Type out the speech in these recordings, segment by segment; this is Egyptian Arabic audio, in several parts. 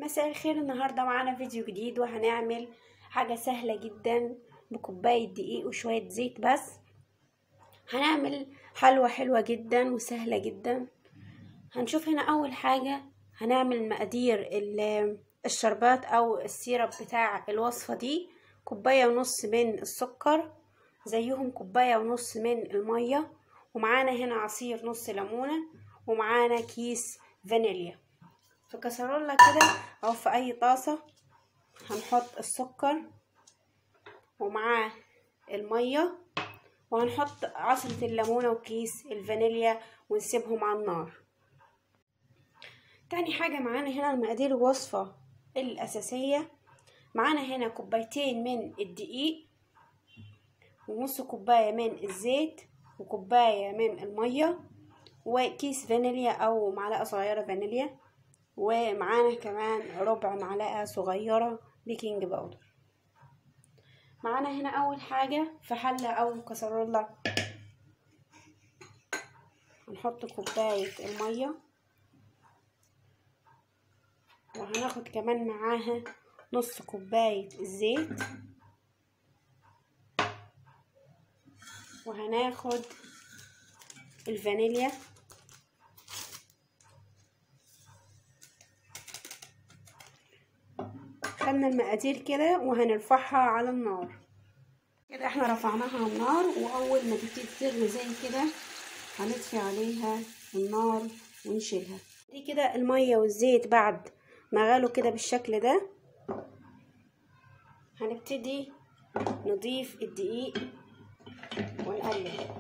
مساء الخير النهارده معانا فيديو جديد وهنعمل حاجه سهله جدا بكوبايه دقيق وشويه زيت بس هنعمل حلوى حلوه جدا وسهله جدا هنشوف هنا اول حاجه هنعمل مقادير الشربات او السيرب بتاع الوصفه دي كوبايه ونص من السكر زيهم كوبايه ونص من الميه ومعانا هنا عصير نص ليمونه ومعانا كيس فانيليا في كسرولة كده او في اي طاسة هنحط السكر ومعاه المية وهنحط عصرة الليمونة وكيس الفانيليا ونسيبهم على النار تاني حاجة معانا هنا المقادير الوصفة الأساسية معانا هنا كوبايتين من الدقيق ونص كوباية من الزيت وكوباية من المية وكيس فانيليا أو معلقة صغيرة فانيليا ومعانا كمان ربع معلقة صغيرة بيكنج باودر معانا هنا أول حاجة في حلة أو كسرولة هنحط كوباية المية وهناخد كمان معاها نص كوباية الزيت وهناخد الفانيليا خدنا المقادير كده وهنرفعها على النار كده احنا رفعناها على النار واول ما تبتدي تغلي زي كده هنطفي عليها النار ونشيلها دي كده الميه والزيت بعد ما غلوا كده بالشكل ده هنبتدي نضيف الدقيق ونقلب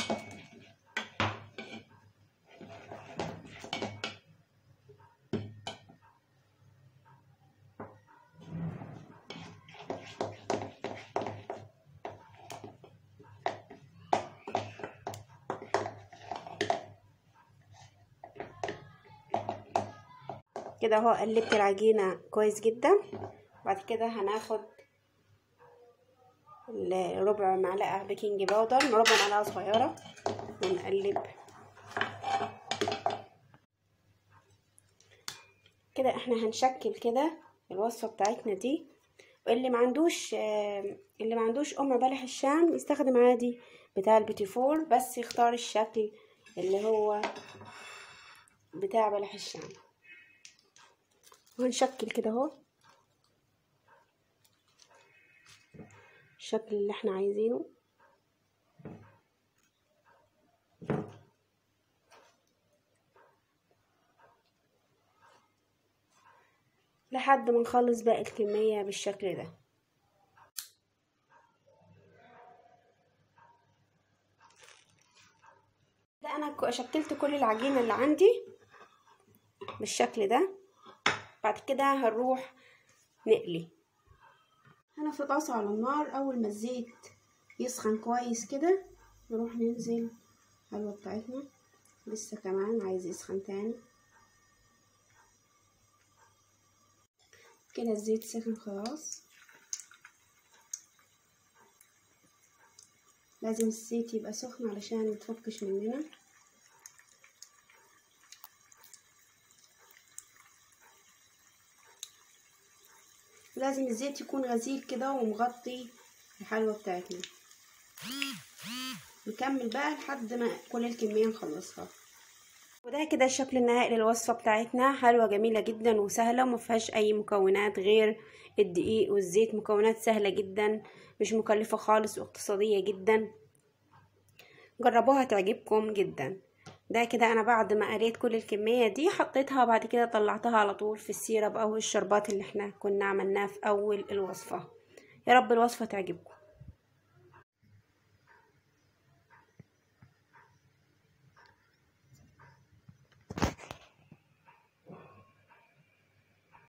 كده اهو قلبت العجينة كويس جدا بعد كده هناخد ربع معلقة بيكنج باودر ربع معلقة صغيرة ونقلب كده احنا هنشكل كده الوصفة بتاعتنا دي اللي ما عندوش اللي ما عندوش ام بلح الشام يستخدم عادي بتاع البيتي فور بس يختار الشكل اللي هو بتاع بلح الشام وهنشكل كده اهو الشكل اللي احنا عايزينه لحد ما نخلص باقي الكمية بالشكل ده ده انا شكلت كل العجينة اللي عندي بالشكل ده بعد كده هنروح نقلي هنا في طاسة على النار أول ما الزيت يسخن كويس كده نروح ننزل الحلوة بتاعتنا لسه كمان عايز يسخن تاني كده الزيت سخن خلاص لازم الزيت يبقى سخن علشان متفكش مننا لازم الزيت يكون غزير كده ومغطي الحلوى بتاعتنا نكمل بقى لحد ما كل الكمية نخلصها وده كده الشكل النهائي للوصفة بتاعتنا حلوة جميلة جدا وسهلة وما فيهاش اي مكونات غير الدقيق والزيت مكونات سهلة جدا مش مكلفة خالص واقتصادية جدا جربوها تعجبكم جدا ده كده انا بعد ما قريت كل الكميه دي حطيتها بعد كده طلعتها على طول في السيرب او الشربات اللي احنا كنا عملناه في اول الوصفه يا رب الوصفه تعجبكم